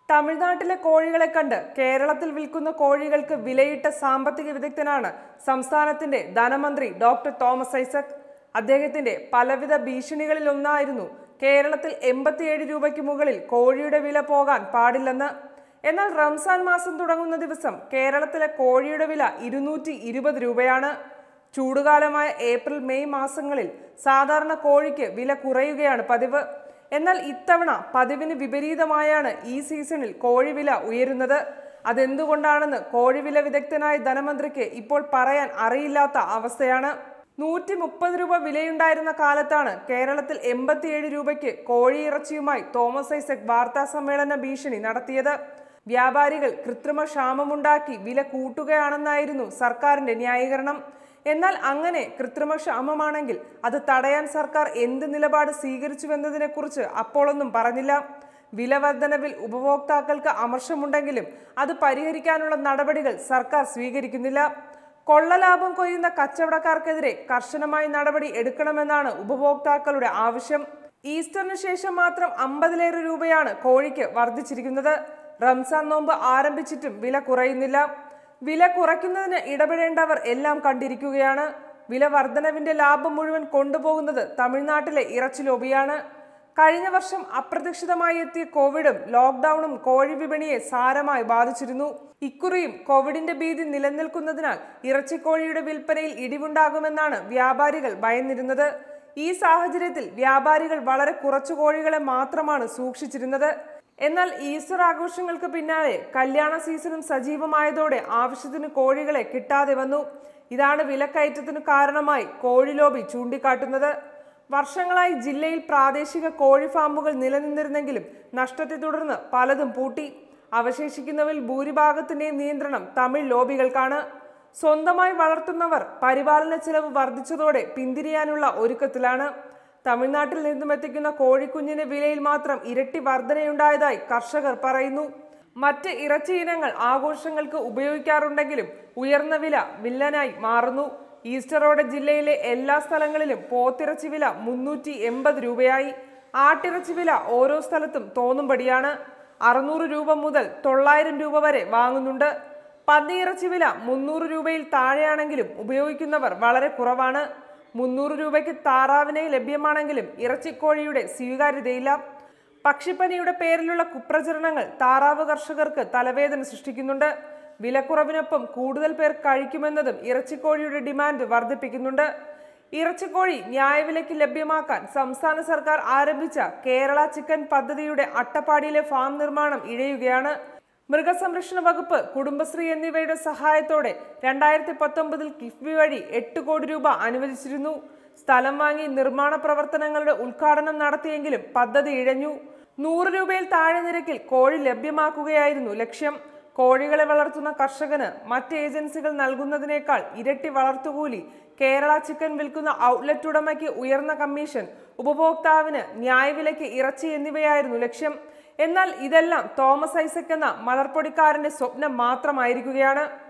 തമിഴ്നാട്ടിലെ കോഴികളെ കണ്ട് കേരളത്തിൽ വിൽക്കുന്ന കോഴികൾക്ക് വിലയിട്ട സാമ്പത്തിക വിദഗ്ധനാണ് സംസ്ഥാനത്തിന്റെ ധനമന്ത്രി ഡോക്ടർ തോമസ് ഐസക് അദ്ദേഹത്തിന്റെ പലവിധ ഭീഷണികളിൽ ഒന്നായിരുന്നു കേരളത്തിൽ എൺപത്തിയേഴ് രൂപയ്ക്ക് മുകളിൽ കോഴിയുടെ വില പോകാൻ പാടില്ലെന്ന് എന്നാൽ റംസാൻ മാസം തുടങ്ങുന്ന ദിവസം കേരളത്തിലെ കോഴിയുടെ വില ഇരുന്നൂറ്റി ഇരുപത് രൂപയാണ് ചൂടുകാലമായ ഏപ്രിൽ മെയ് മാസങ്ങളിൽ സാധാരണ കോഴിക്ക് വില കുറയുകയാണ് പതിവ് എന്നാൽ ഇത്തവണ പതിവിന് വിപരീതമായാണ് ഈ സീസണിൽ കോഴിവില ഉയരുന്നത് അതെന്തുകൊണ്ടാണെന്ന് കോഴിവില വിദഗ്ധനായ ധനമന്ത്രിക്ക് ഇപ്പോൾ പറയാൻ അറിയില്ലാത്ത അവസ്ഥയാണ് നൂറ്റി മുപ്പത് രൂപ വിലയുണ്ടായിരുന്ന കാലത്താണ് കേരളത്തിൽ എൺപത്തിയേഴ് രൂപയ്ക്ക് കോഴിയിറച്ചിയുമായി തോമസ് ഐസക് വാർത്താ സമ്മേളന ഭീഷണി നടത്തിയത് വ്യാപാരികൾ കൃത്രിമ ക്ഷാമമുണ്ടാക്കി വില കൂട്ടുകയാണെന്നായിരുന്നു സർക്കാരിന്റെ ന്യായീകരണം എന്നാൽ അങ്ങനെ കൃത്രിമ ക്ഷാമമാണെങ്കിൽ അത് തടയാൻ സർക്കാർ എന്ത് നിലപാട് സ്വീകരിച്ചുവെന്നതിനെക്കുറിച്ച് അപ്പോഴൊന്നും പറഞ്ഞില്ല വില വർധനവിൽ ഉപഭോക്താക്കൾക്ക് അമർഷമുണ്ടെങ്കിലും അത് പരിഹരിക്കാനുള്ള നടപടികൾ സർക്കാർ സ്വീകരിക്കുന്നില്ല കൊള്ളലാഭം കൊയ്യുന്ന കച്ചവടക്കാർക്കെതിരെ കർശനമായി നടപടി എടുക്കണമെന്നാണ് ഉപഭോക്താക്കളുടെ ആവശ്യം ഈസ്റ്ററിന് ശേഷം മാത്രം അമ്പതിലേറെ രൂപയാണ് കോഴിക്ക് വർദ്ധിച്ചിരിക്കുന്നത് റംസാൻ നോമ്പ് ആരംഭിച്ചിട്ടും വില കുറയുന്നില്ല വില കുറയ്ക്കുന്നതിന് ഇടപെടേണ്ടവർ എല്ലാം കണ്ടിരിക്കുകയാണ് വില വർധനവിന്റെ ലാഭം മുഴുവൻ കൊണ്ടുപോകുന്നത് തമിഴ്നാട്ടിലെ ഇറച്ചി ലോബിയാണ് കഴിഞ്ഞ വർഷം അപ്രതീക്ഷിതമായി എത്തിയ കോവിഡും ലോക്ക്ഡൌണും കോഴി വിപണിയെ സാരമായി ബാധിച്ചിരുന്നു ഇക്കുറിയും കോവിഡിന്റെ ഭീതി നിലനിൽക്കുന്നതിനാൽ ഇറച്ചിക്കോഴിയുടെ വിൽപ്പനയിൽ ഇടിവുണ്ടാകുമെന്നാണ് വ്യാപാരികൾ ഭയന്നിരുന്നത് ഈ സാഹചര്യത്തിൽ വ്യാപാരികൾ വളരെ കുറച്ചു കോഴികളെ മാത്രമാണ് സൂക്ഷിച്ചിരുന്നത് എന്നാൽ ഈസ്റ്റർ ആഘോഷങ്ങൾക്ക് പിന്നാലെ കല്യാണ സീസണും സജീവമായതോടെ ആവശ്യത്തിന് കോഴികളെ കിട്ടാതെ വന്നു ഇതാണ് വിലക്കയറ്റത്തിന് കാരണമായി കോഴി ലോബി ചൂണ്ടിക്കാട്ടുന്നത് വർഷങ്ങളായി ജില്ലയിൽ പ്രാദേശിക കോഴി ഫാമുകൾ നിലനിന്നിരുന്നെങ്കിലും നഷ്ടത്തെ തുടർന്ന് പലതും പൂട്ടി അവശേഷിക്കുന്നവയിൽ ഭൂരിഭാഗത്തിന്റെയും നിയന്ത്രണം തമിഴ് ലോബികൾക്കാണ് സ്വന്തമായി വളർത്തുന്നവർ പരിപാലന ചെലവ് വർദ്ധിച്ചതോടെ പിന്തിരിയാനുള്ള ഒരുക്കത്തിലാണ് തമിഴ്നാട്ടിൽ നിന്നും എത്തിക്കുന്ന കോഴിക്കുഞ്ഞിന്റെ വിലയിൽ മാത്രം ഇരട്ടി വർധനയുണ്ടായതായി കർഷകർ പറയുന്നു മറ്റ് ഇറച്ചി ഇനങ്ങൾ ആഘോഷങ്ങൾക്ക് ഉപയോഗിക്കാറുണ്ടെങ്കിലും ഉയർന്ന വില വില്ലനായി മാറുന്നു ഈസ്റ്ററോടെ ജില്ലയിലെ എല്ലാ സ്ഥലങ്ങളിലും പോത്തിറച്ചി വില മുന്നൂറ്റി എൺപത് രൂപയായി ആട്ടിറച്ചി വില ഓരോ സ്ഥലത്തും തോന്നുംപടിയാണ് അറുന്നൂറ് രൂപ മുതൽ തൊള്ളായിരം രൂപ വരെ വാങ്ങുന്നുണ്ട് പന്നിയിറച്ചി വില മുന്നൂറ് രൂപയിൽ താഴെയാണെങ്കിലും ഉപയോഗിക്കുന്നവർ വളരെ കുറവാണ് മുന്നൂറ് രൂപയ്ക്ക് താറാവിനെ ലഭ്യമാണെങ്കിലും ഇറച്ചിക്കോഴിയുടെ സ്വീകാര്യതയില്ല പക്ഷിപ്പനിയുടെ പേരിലുള്ള കുപ്രചരണങ്ങൾ താറാവ് കർഷകർക്ക് തലവേദന സൃഷ്ടിക്കുന്നുണ്ട് വിലക്കുറവിനൊപ്പം കൂടുതൽ പേർ കഴിക്കുമെന്നതും ഇറച്ചിക്കോഴിയുടെ ഡിമാൻഡ് വർദ്ധിപ്പിക്കുന്നുണ്ട് ഇറച്ചിക്കോഴി ന്യായവിലയ്ക്ക് ലഭ്യമാക്കാൻ സംസ്ഥാന സർക്കാർ ആരംഭിച്ച കേരള ചിക്കൻ പദ്ധതിയുടെ അട്ടപ്പാടിയിലെ ഫാം നിർമ്മാണം ഇഴയുകയാണ് മൃഗസംരക്ഷണ വകുപ്പ് കുടുംബശ്രീ എന്നിവയുടെ സഹായത്തോടെ രണ്ടായിരത്തി പത്തൊമ്പതിൽ കിഫ്ബി വഴി എട്ട് കോടി രൂപ അനുവദിച്ചിരുന്നു സ്ഥലം വാങ്ങി നിർമ്മാണ പ്രവർത്തനങ്ങളുടെ ഉദ്ഘാടനം നടത്തിയെങ്കിലും പദ്ധതി ഇഴഞ്ഞു നൂറ് രൂപയിൽ താഴെ നിരക്കിൽ കോഴി ലഭ്യമാക്കുകയായിരുന്നു ലക്ഷ്യം കോഴികളെ വളർത്തുന്ന കർഷകന് മറ്റ് ഏജൻസികൾ നൽകുന്നതിനേക്കാൾ ഇരട്ടി വളർത്തുകൂലി കേരള ചിക്കൻ വിൽക്കുന്ന ഔട്ട്ലെറ്റ് ഉടമയ്ക്ക് ഉയർന്ന കമ്മീഷൻ ഉപഭോക്താവിന് ന്യായവിലയ്ക്ക് ഇറച്ചി എന്നിവയായിരുന്നു ലക്ഷ്യം എന്നാൽ ഇതെല്ലാം തോമസ് ഐസക് എന്ന മലർപ്പൊടിക്കാരന്റെ സ്വപ്നം മാത്രമായിരിക്കുകയാണ്